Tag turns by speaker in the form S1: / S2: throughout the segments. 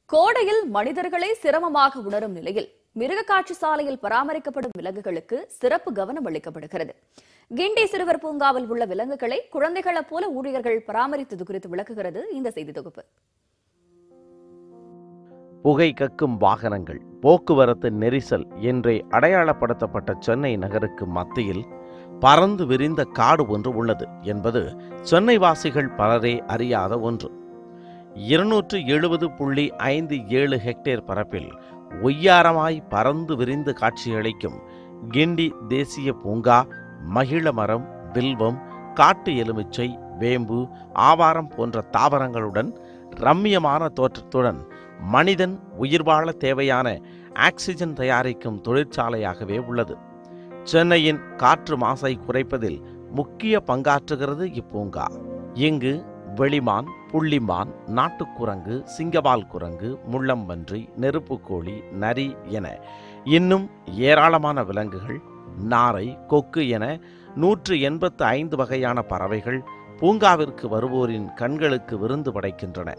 S1: கோடையில் மனிதர்களை சிரமமாக உணரும் நிலையில் மிருக காட்சி சாலையில் பராமரிக்கப்படும் விலங்குகளுக்கு சிறப்பு கவனம் அளிக்கப்படுகிறது கிண்டி சிறுவர் பூங்காவில் உள்ள விலங்குகளை குழந்தைகளைப் போல ஊழியர்கள் பராமரித்தது குறித்து விளக்குகிறது இந்த செய்தி தொகுப்பு
S2: புகை கக்கும் வாகனங்கள் போக்குவரத்து நெரிசல் என்றே அடையாளப்படுத்தப்பட்ட சென்னை நகருக்கு மத்தியில் பறந்து விரிந்த காடு ஒன்று உள்ளது என்பது சென்னை வாசிகள் பலரே அறியாத ஒன்று இருநூற்று எழுபது புள்ளி ஐந்து ஏழு ஹெக்டேர் பரப்பில் ஒய்யாரமாய் பறந்து விரிந்து காட்சியளிக்கும் கிண்டி தேசிய பூங்கா மகிழ மரம் வில்வம் காட்டு எலுமிச்சை வேம்பு ஆவாரம் போன்ற தாவரங்களுடன் ரம்மியமான தோற்றத்துடன் மனிதன் உயிர் வாழ தேவையான ஆக்சிஜன் தயாரிக்கும் தொழிற்சாலையாகவே உள்ளது சென்னையின் காற்று மாசை குறைப்பதில் முக்கிய பங்காற்றுகிறது இப்பூங்கா இங்கு வெளிமான் புள்ளிமான் நாட்டுக்குரங்கு சிங்கவால் குரங்கு முள்ளம்பன்றி நெருப்புக்கோழி நரி என இன்னும் ஏராளமான விலங்குகள் நாரை கொக்கு என நூற்று எண்பத்து ஐந்து வகையான பறவைகள் பூங்காவிற்கு வருவோரின் கண்களுக்கு விருந்து படைக்கின்றன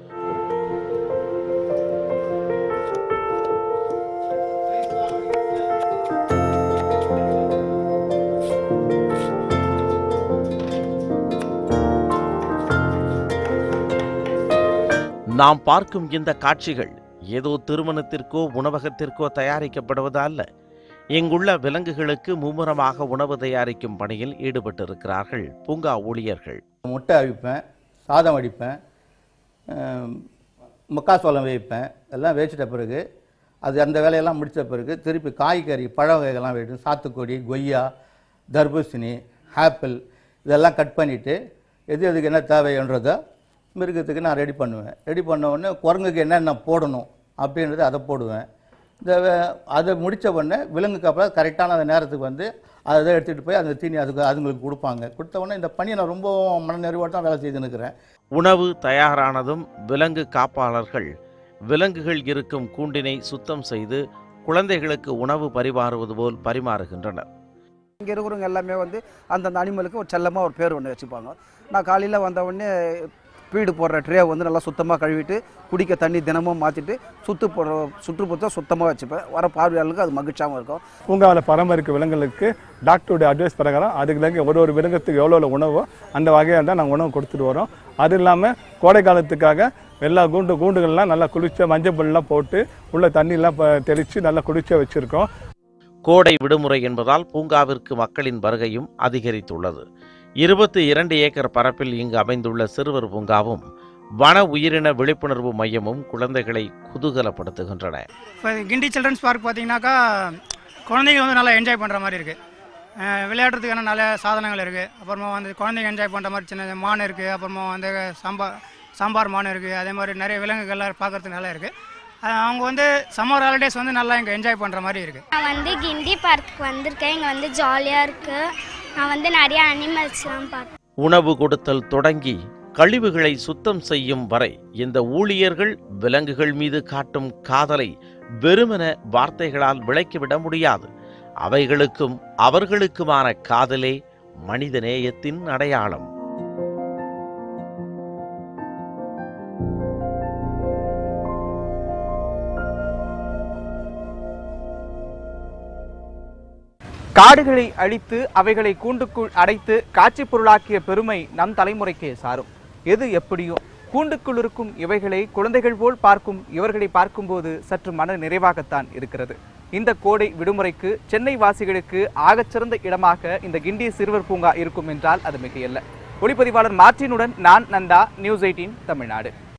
S2: நாம் பார்க்கும் இந்த காட்சிகள் ஏதோ திருமணத்திற்கோ உணவகத்திற்கோ தயாரிக்கப்படுவது அல்ல இங்குள்ள விலங்குகளுக்கு மும்முரமாக உணவு தயாரிக்கும் பணியில் ஈடுபட்டிருக்கிறார்கள் பூங்கா ஊழியர்கள்
S3: முட்டை அவிப்பேன் சாதம் அடிப்பேன் அஹ், மக்காசோளம் வேவிப்பேன் எல்லாம் வேச்சிட்ட பிறகு அது அந்த வேலையெல்லாம் முடித்த பிறகு திருப்பி காய்கறி பழ வகைகள்லாம் வேணும் சாத்துக்குடி கொய்யா தர்பூசணி ஆப்பிள் இதெல்லாம் கட் பண்ணிவிட்டு எது எதுக்கு என்ன தேவைன்றதை மிருகத்துக்கு நான் ரெடி பண்ணுவேன் ரெடி பண்ண உடனே குரங்குக்கு என்னென்ன போடணும் அப்படின்றத அதை போடுவேன் இந்த வே- அதை முடித்த உடனே விலங்குக்கு அப்புறம் கரெக்டான அந்த நேரத்துக்கு வந்து அதை எடுத்துகிட்டு போய் அந்த தீனி அதுக்கு அதுங்களுக்கு கொடுப்பாங்க கொடுத்த உடனே இந்த பணியை நான் ரொம்ப மனநிறைவோடு தான் வேலை செய்து நிற்கிறேன்
S2: உணவு தயாரானதும் விலங்கு காப்பாளர்கள் விலங்குகள் இருக்கும் கூண்டினை சுத்தம் செய்து குழந்தைகளுக்கு உணவு பரிமாறுவது போல் பரிமாறுகின்றனர்
S4: இங்கே இருக்கிறவங்க எல்லாமே வந்து அந்தந்த அனிமலுக்கு ஒரு செல்லமாக ஒரு பேர் ஒன்று வச்சுப்பாங்க நான் காலையில் வந்த உடனே பீடு போடுற ட்ரே வந்து நல்லா சுத்தமாக கழுவிட்டு குடிக்க தண்ணி தினமும் மாற்றிட்டு சுத்து போடுற சுற்றுப்புறத்தை சுத்தமாக வச்சுப்பேன் வர பார்வையாளர்களுக்கு அது மகிழ்ச்சியாகவும் இருக்கும்
S5: பூங்காவில் பராமரிக்க விலங்குகளுக்கு டாக்டருடைய அட்வைஸ் பிரகாரம் அதுக்கு ஒரு ஒரு விலங்குக்கு எவ்வளோ எவ்வளோ உணவோ அந்த வகையாக தான் நாங்கள் உணவு கொடுத்துட்டு வரோம் அது இல்லாமல் கோடை காலத்துக்காக எல்லா கூண்டு கூண்டுகள்லாம் நல்லா குளிச்ச மஞ்சள் பொருள்லாம் போட்டு உள்ள தண்ணியெல்லாம் ப- தெளித்து நல்லா குளிச்ச வச்சுருக்கோம்
S2: கோடை விடுமுறை என்பதால் பூங்காவிற்கு மக்களின் வருகையும் அதிகரித்துள்ளது இருபத்தி இரண்டு ஏக்கர் பரப்பில் இங்கு அமைந்துள்ள சிறுவர் பூங்காவும் வன உயிரின விழிப்புணர்வு மையமும் குழந்தைகளை குதூகலப்படுத்துகின்றன
S6: இப்போ கிண்டி சில்ட்ரன்ஸ் பார்க் பார்த்தீங்கன்னாக்கா குழந்தைங்க வந்து நல்லா என்ஜாய் பண்ணுற மாதிரி இருக்குது விளையாடுறதுக்கான நல்ல சாதனங்கள் இருக்குது அப்புறமா வந்து குழந்தைங்க என்ஜாய் பண்ணுற மாதிரி சின்ன மான் இருக்குது அப்புறமா வந்து சாம்பார் சாம்பார் மான் இருக்குது அதே மாதிரி நிறைய விலங்குகள்லாம் பார்க்கறதுக்கு நல்லா இருக்குது அவங்க வந்து சம்மர் ஹாலிடேஸ் வந்து நல்லா இங்கே என்ஜாய் பண்ணுற மாதிரி இருக்குது
S7: நான் வந்து கிண்டி பார்க்கு வந்திருக்கேன் இங்கே வந்து ஜாலியாக இருக்குது நான் வந்து நிறைய அனிமல்ஸ்லாம் பார்த்தேன்
S2: உணவு கொடுத்தல் தொடங்கி கழிவுகளை சுத்தம் செய்யும் வரை இந்த ஊழியர்கள் விலங்குகள் மீது காட்டும் காதலை வெறுமென வார்த்தைகளால் விளக்கிவிட முடியாது அவைகளுக்கும் அவர்களுக்குமான காதலே மனிதநேயத்தின் அடையாளம்
S8: காடுகளை அழித்து அவைகளை கூண்டுக்குள் அடைத்து காட்சி பொருளாக்கிய பெருமை நம் தலைமுறைக்கே சாரும் எது எப்படியோ கூண்டுக்குள் இருக்கும் இவைகளை குழந்தைகள் போல் பார்க்கும் இவர்களை பார்க்கும்போது சற்று மன நிறைவாகத்தான் இருக்கிறது இந்த கோடை விடுமுறைக்கு சென்னை வாசிகளுக்கு ஆகச்சிறந்த இடமாக இந்த கிண்டி சிறுவர் பூங்கா இருக்கும் என்றால் அது மிகையல்ல ஒளிப்பதிவாளர் மார்ட்டினுடன் நான் நந்தா நியூஸ் எயிட்டீன் தமிழ்நாடு